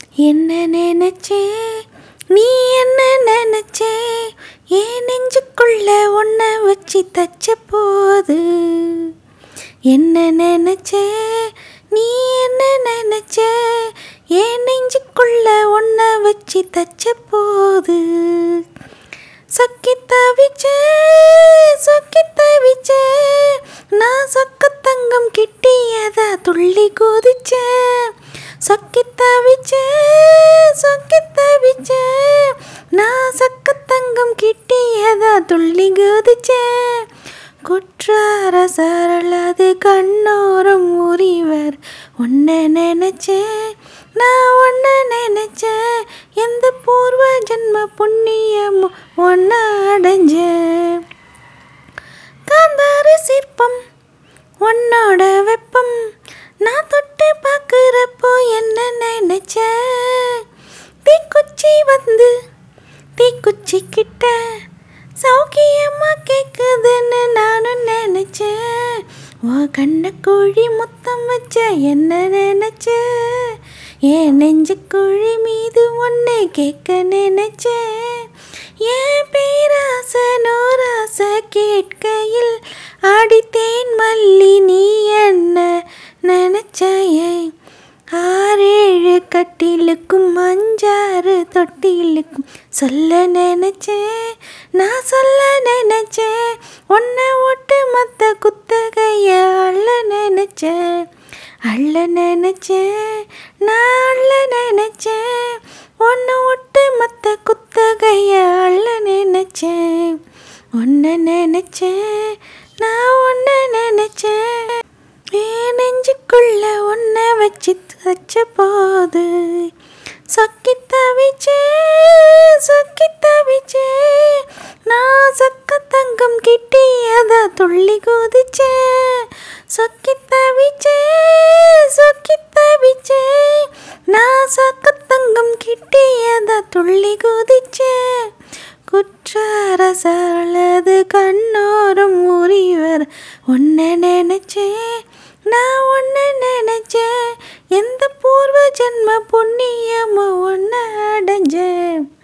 என்ன நினைச்சே நீ என்ன நினைச்சே ஏன் நெஞ்சுக்குள்ள ஒன்ன வச்சு தச்ச போது என்ன நினைச்சே நீ என்ன நினைச்சே ஏன் நெஞ்சுக்குள்ள ஒன்ன வச்சு தச்ச போது சொக்கி தவிச்சே சொக்கி தவிச்சே நான் சொக்க தங்கம் கிட்டியதா துள்ளி குதிச்சே சொக்கி தவிச்சே சொக்கி தவிச்சே நான் சொக்க தங்கம் கிட்டியதா துள்ளி குதிச்சே குற்றார சரளது கண்ணோரம் உரிவர் உன்னை நினைச்சேன் நான் ஒன்ன நினைச்சேன் எந்த பூர்வ ஜென்ம புண்ணியமும் ஒன்ன அடைஞ்சேன் காந்தார சிற்பம் உன்னோட வெப்பம் நான் தொட்டு பார்க்குறப்போ என்ன நினைச்சேன் தீக்குச்சி வந்து தீக்குச்சி கிட்ட சௌக்கியமா கேக்குதுன்னு நானும் நினைச்சேன் உன் கண்ண குழி முத்தம் வச்ச என்ன நினைச்ச என் நெஞ்சு குழி மீது ஒன்று கேட்க நினைச்சேன் என் பேராச நூறாச கேட்கையில் ஆடித்தேன் மல்லி நீ என்ன நினைச்சே ஆறேழு கட்டிலுக்கும் அஞ்சாறு தொட்டிலுக்கும் சொல்ல நினைச்சேன் நான் சொல்ல நினைச்சேன் உன்னை ஒட்டு மொத்த குத்தகைய அள்ள நினைச்சேன் அள்ள நினைச்சேன் நான் அள்ள நினைச்சேன் உன்னை ஒட்டு மொத்த குத்தகைய அள்ள நினைச்சேன் உன்னை நினைச்சேன் நான் உன்னை நினைச்சேன் என் நெஞ்சுக்குள்ள உன்னை வச்சு தச்ச போது சொக்கி தவிச்சே சொக்கி தவிச்சே நான் சொக்க தங்கம் கிட்டியத துள்ளி குதிச்சே சொக்கி தவிச்சே சொக்கி தவிச்சே நான் சொக்க தங்கம் கிட்டியத துள்ளி குதிச்சே குற்றார சரளது கண்ணோரம் உரிவர் உன்னை நினைச்சேன் நான் ஒன்று நினைச்சேன் எந்த பூர்வ ஜென்ம புண்ணியமோ ஒன்று அடைஞ்சேன்